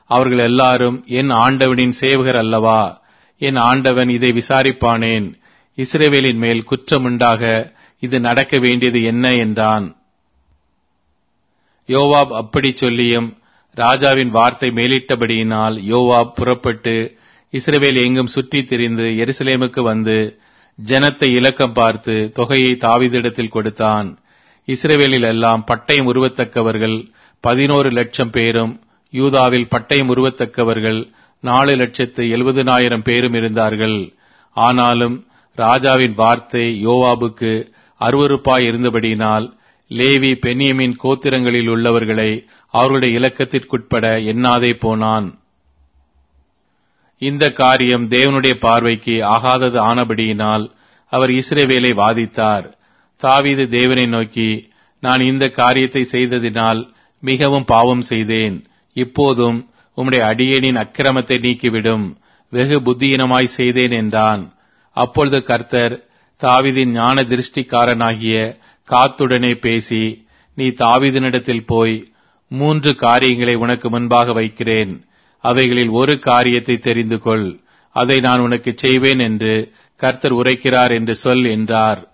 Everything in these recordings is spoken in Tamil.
அவர்கள் எல்லாரும் என் ஆண்டவனின் சேவகர் அல்லவா என் ஆண்டவன் இதை விசாரிப்பானேன் இஸ்ரவேலின் மேல் குற்றமுண்டாக இது நடக்க வேண்டியது என்ன என்றான் யோவாப் அப்படி சொல்லியும் ராஜாவின் வார்த்தை மேலிட்டபடியினால் யோவாப் புறப்பட்டு இஸ்ரவேல் எங்கும் சுற்றித் திரிந்து எருசலேமுக்கு வந்து ஜனத்தை இலக்கம் பார்த்து தொகையை தாவிதிடத்தில் கொடுத்தான் இஸ்ரவேலில் எல்லாம் பட்டயம் உருவத்தக்கவர்கள் பதினோரு லட்சம் பேரும் யூதாவில் பட்டயம் உருவத்தக்கவர்கள் நாலு லட்சத்து எழுபதுனாயிரம் பேரும் இருந்தார்கள் ஆனாலும் ராஜாவின் வார்த்தை யோவாபுக்கு அருவறுப்பாய் இருந்தபடியினால் லேவி பென்யமின் கோத்திரங்களில் உள்ளவர்களை அவருடைய இலக்கத்திற்குட்பட எண்ணாதே போனான் இந்த காரியம் தேவனுடைய பார்வைக்கு ஆகாதது ஆனபடியினால் அவர் இஸ்ரேவேலை வாதித்தார் தாவீது தேவனை நோக்கி நான் இந்த காரியத்தை செய்ததினால் மிகவும் பாவம் செய்தேன் இப்போதும் உம்முடைய அடியேனின் அக்கிரமத்தை நீக்கிவிடும் வெகு புத்தியினமாய் செய்தேன் என்றான் அப்பொழுது கர்த்தர் தாவிதின் ஞான திருஷ்டிக்காரனாகிய காத்துடனே பேசி நீ தாவிதனிடத்தில் போய் மூன்று காரியங்களை உனக்கு முன்பாக வைக்கிறேன் அவைகளில் ஒரு காரியத்தை தெரிந்து கொள் அதை நான் உனக்கு செய்வேன் என்று கர்த்தர் உரைக்கிறார் என்று சொல் என்றார்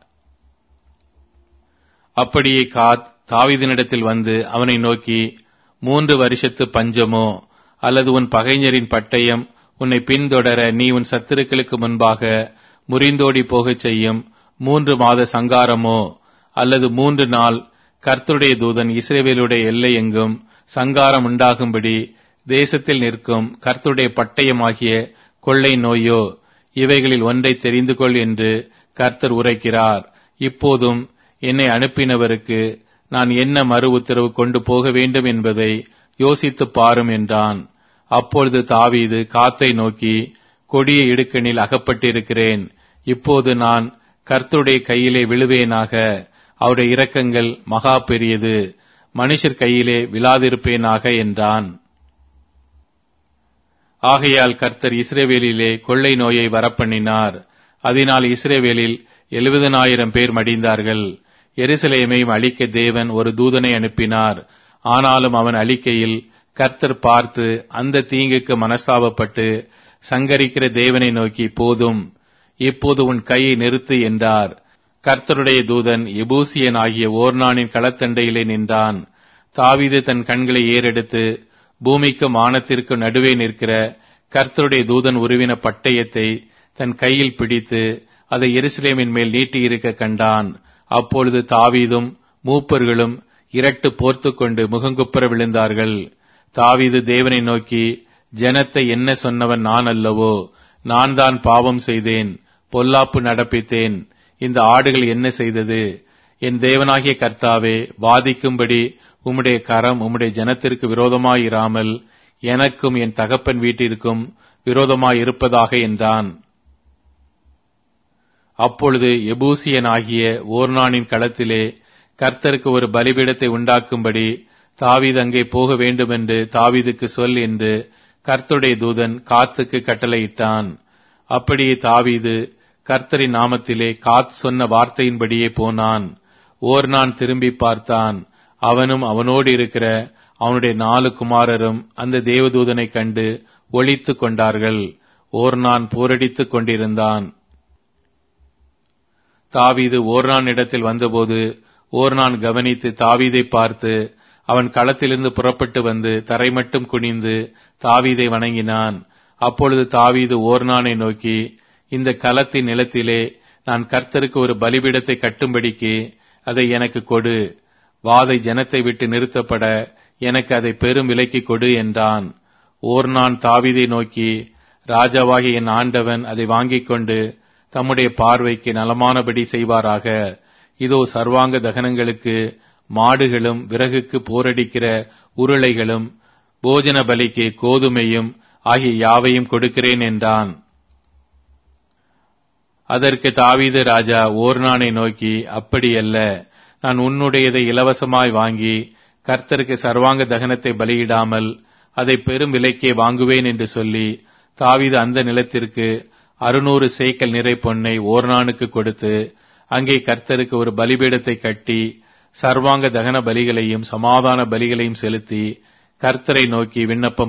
அப்படியே காத் தாவிதனிடத்தில் வந்து அவனை நோக்கி மூன்று வருஷத்து பஞ்சமோ அல்லது உன் பகைஞரின் பட்டயம் உன்னை பின்தொடர நீ உன் சத்துருக்களுக்கு முன்பாக முறிந்தோடி போகச் செய்யும் மூன்று மாத சங்காரமோ அல்லது மூன்று நாள் கர்த்தருடைய தூதன் இஸ்ரேவேலுடைய எல்லை எங்கும் சங்காரம் உண்டாகும்படி தேசத்தில் நிற்கும் கர்த்தருடைய பட்டயமாகிய கொள்ளை நோயோ இவைகளில் ஒன்றை தெரிந்து கொள் என்று கர்த்தர் உரைக்கிறார் இப்போதும் என்னை அனுப்பினவருக்கு நான் என்ன மறு உத்தரவு கொண்டு போக வேண்டும் என்பதை யோசித்து பாரும் என்றான் அப்பொழுது தாவீது காத்தை நோக்கி கொடிய இடுக்கணில் அகப்பட்டிருக்கிறேன் இப்போது நான் கர்த்தருடைய கையிலே விழுவேனாக அவருடைய இரக்கங்கள் மகா பெரியது மனுஷர் கையிலே விழாதிருப்பேனாக என்றான் ஆகையால் கர்த்தர் இஸ்ரேவேலிலே கொள்ளை நோயை வரப்பண்ணினார் அதனால் இஸ்ரேவேலில் எழுபதனாயிரம் பேர் மடிந்தார்கள் எருசலேமையும் அழிக்க தேவன் ஒரு தூதனை அனுப்பினார் ஆனாலும் அவன் அழிக்கையில் கர்த்தர் பார்த்து அந்த தீங்குக்கு மனஸ்தாபப்பட்டு சங்கரிக்கிற தேவனை நோக்கி போதும் இப்போது உன் கையை நிறுத்து என்றார் கர்த்தருடைய தூதன் எபூசியன் ஆகிய ஓர்னானின் களத்தண்டையிலே நின்றான் தாவீது தன் கண்களை ஏறெடுத்து பூமிக்கும் வானத்திற்கும் நடுவே நிற்கிற கர்த்தருடைய தூதன் உருவின பட்டயத்தை தன் கையில் பிடித்து அதை எருசலேமின் மேல் நீட்டியிருக்க கண்டான் அப்பொழுது தாவீதும் மூப்பர்களும் இரட்டு போர்த்து கொண்டு முகங்குப்புற விழுந்தார்கள் தாவீது தேவனை நோக்கி ஜனத்தை என்ன சொன்னவன் நான் அல்லவோ நான் தான் பாவம் செய்தேன் பொல்லாப்பு நடப்பித்தேன் இந்த ஆடுகள் என்ன செய்தது என் தேவனாகிய கர்த்தாவே வாதிக்கும்படி உம்முடைய கரம் உம்முடைய ஜனத்திற்கு விரோதமாயிராமல் எனக்கும் என் தகப்பன் வீட்டிற்கும் விரோதமாயிருப்பதாக என்றான் அப்பொழுது எபூசியன் ஆகிய ஓர்னானின் களத்திலே கர்த்தருக்கு ஒரு பலிபீடத்தை உண்டாக்கும்படி தாவீது அங்கே போக வேண்டுமென்று தாவீதுக்கு சொல் என்று கர்த்தருடைய தூதன் காத்துக்கு கட்டளையிட்டான் அப்படியே தாவீது கர்த்தரின் நாமத்திலே காத் சொன்ன வார்த்தையின்படியே போனான் ஓர்னான் திரும்பி பார்த்தான் அவனும் அவனோடு இருக்கிற அவனுடைய நாலு குமாரரும் அந்த தேவதூதனை கண்டு ஒளித்து கொண்டார்கள் ஓர்னான் போரடித்துக் கொண்டிருந்தான் தாவீது ஓர்னான் இடத்தில் வந்தபோது ஓர்னான் கவனித்து தாவீதை பார்த்து அவன் களத்திலிருந்து புறப்பட்டு வந்து தரை மட்டும் குனிந்து தாவீதை வணங்கினான் அப்பொழுது தாவீது ஓர்னானை நோக்கி இந்த களத்தின் நிலத்திலே நான் கர்த்தருக்கு ஒரு பலிபீடத்தை கட்டும்படிக்கு அதை எனக்கு கொடு வாதை ஜனத்தை விட்டு நிறுத்தப்பட எனக்கு அதை பெரும் விலைக்கு கொடு என்றான் ஓர்னான் தாவீதை நோக்கி ராஜாவாகிய என் ஆண்டவன் அதை வாங்கிக் கொண்டு தம்முடைய பார்வைக்கு நலமானபடி செய்வாராக இதோ சர்வாங்க தகனங்களுக்கு மாடுகளும் விறகுக்கு போரடிக்கிற உருளைகளும் போஜன பலிக்கு கோதுமையும் ஆகிய யாவையும் கொடுக்கிறேன் என்றான் அதற்கு தாவீது ராஜா ஓர்னானை நோக்கி அப்படியல்ல நான் உன்னுடையதை இலவசமாய் வாங்கி கர்த்தருக்கு சர்வாங்க தகனத்தை பலியிடாமல் அதை பெரும் விலைக்கே வாங்குவேன் என்று சொல்லி தாவீது அந்த நிலத்திற்கு அறுநூறு சேக்கல் நிறை பொன்னை ஓர்னானுக்கு கொடுத்து அங்கே கர்த்தருக்கு ஒரு பலிபீடத்தை கட்டி சர்வாங்க தகன பலிகளையும் சமாதான பலிகளையும் செலுத்தி கர்த்தரை நோக்கி விண்ணப்பம்